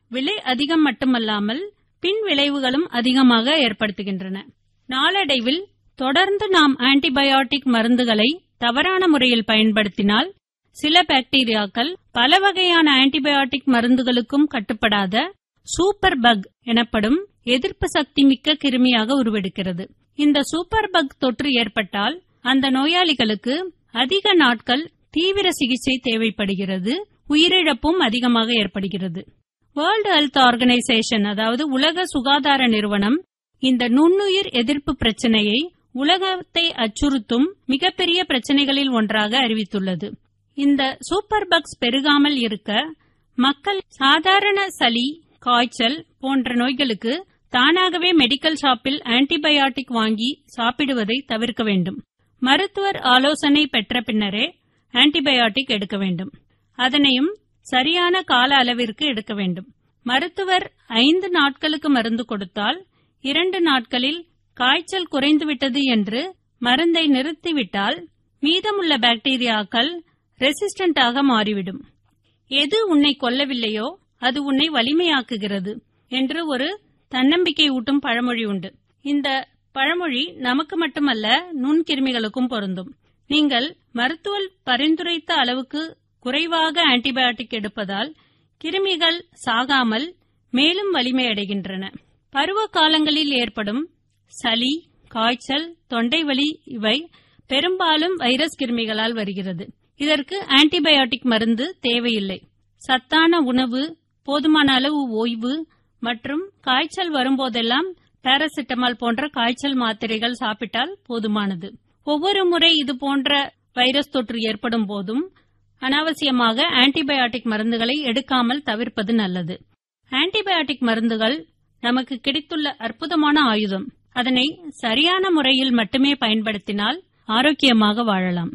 விலை அதிகம் மட்டுமல்லாமல் பின் விளைவுகளும் அதிகமாக ஏற்படுத்துகின்றன நாளடைவில் தொடர்ந்து நாம் ஆன்டிபயோட்டிக் மருந்துகளை தவறான முறையில் பயன்படுத்தினால் சில பாக்டீரியாக்கள் பல வகையான ஆன்டிபயோட்டிக் மருந்துகளுக்கும் கட்டுப்படாத சூப்பர் பக் எனப்படும் எதிர்ப்பு சக்தி மிக்க கிருமியாக உருவெடுக்கிறது இந்த சூப்பர் பக் தொற்று ஏற்பட்டால் அந்த நோயாளிகளுக்கு அதிக நாட்கள் தீவிர சிகிச்சை தேவைப்படுகிறது உயிரிழப்பும் அதிகமாக ஏற்படுகிறது வேர்ல்டு ஹெல்த் ஆர்கனைசேஷன் அதாவது உலக சுகாதார நிறுவனம் இந்த நுண்ணுயிர் எதிர்ப்பு பிரச்சனையை உலகத்தை அச்சுறுத்தும் மிகப்பெரிய பிரச்சனைகளில் ஒன்றாக அறிவித்துள்ளது இந்த சூப்பர் பக்ஸ் பெருகாமல் இருக்க மக்கள் சாதாரண சளி காய்ச்சல் போன்ற நோய்களுக்கு தானாகவே மெடிக்கல் ஷாப்பில் ஆன்டிபயாட்டிக் வாங்கி சாப்பிடுவதை தவிர்க்க வேண்டும் மருத்துவர் ஆலோசனை பெற்ற பின்னரே ஆன்டிபயாட்டிக் எடுக்க வேண்டும் அதனையும் சரியான கால அளவிற்கு எடுக்க வேண்டும் மருத்துவர் ஐந்து நாட்களுக்கு மருந்து கொடுத்தால் இரண்டு நாட்களில் காய்ச்சல் குறைந்துவிட்டது என்று மருந்தை நிறுத்திவிட்டால் மீதமுள்ள பாக்டீரியாக்கள் ரெசிஸ்டண்டாக மாறிவிடும் எது உன்னை கொல்லவில்லையோ அது உன்னை வலிமையாக்குகிறது என்று ஒரு தன்னம்பிக்கை ஊட்டும் பழமொழி உண்டு இந்த பழமொழி நமக்கு மட்டுமல்ல நுண்கிருமிகளுக்கும் பொருந்தும் நீங்கள் மருத்துவர் பரிந்துரைத்த அளவுக்கு குறைவாக ஆன்டிபயோட்டிக் எடுப்பதால் கிருமிகள் சாகாமல் மேலும் வலிமையடைகின்றன பருவ காலங்களில் ஏற்படும் சளி காய்ச்சல் தொண்டை வலி இவை பெரும்பாலும் வைரஸ் கிருமிகளால் வருகிறது இதற்கு ஆன்டிபயோட்டிக் மருந்து தேவையில்லை சத்தான உணவு போதுமான அளவு ஓய்வு மற்றும் காய்ச்சல் வரும்போதெல்லாம் பாராசிட்டமால் போன்ற காய்ச்சல் மாத்திரைகள் சாப்பிட்டால் போதுமானது ஒவ்வொரு முறை இது போன்ற வைரஸ் தொற்று ஏற்படும் போதும் அனாவசியமாக ஆன்டிபயோட்டிக் மருந்துகளை எடுக்காமல் தவிர்ப்பது நல்லது ஆன்டிபயோட்டிக் மருந்துகள் நமக்கு கிடைத்துள்ள அற்புதமான ஆயுதம் அதனை சரியான முறையில் மட்டுமே பயன்படுத்தினால் ஆரோக்கியமாக வாழலாம்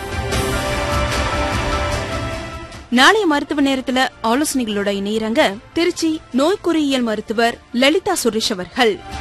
நாளைய மருத்துவ நேரத்துல ஆலோசனைகளோட இணையறாங்க திருச்சி நோய்க்குறியியல் மருத்துவர் லலிதா சுரேஷ் அவர்கள்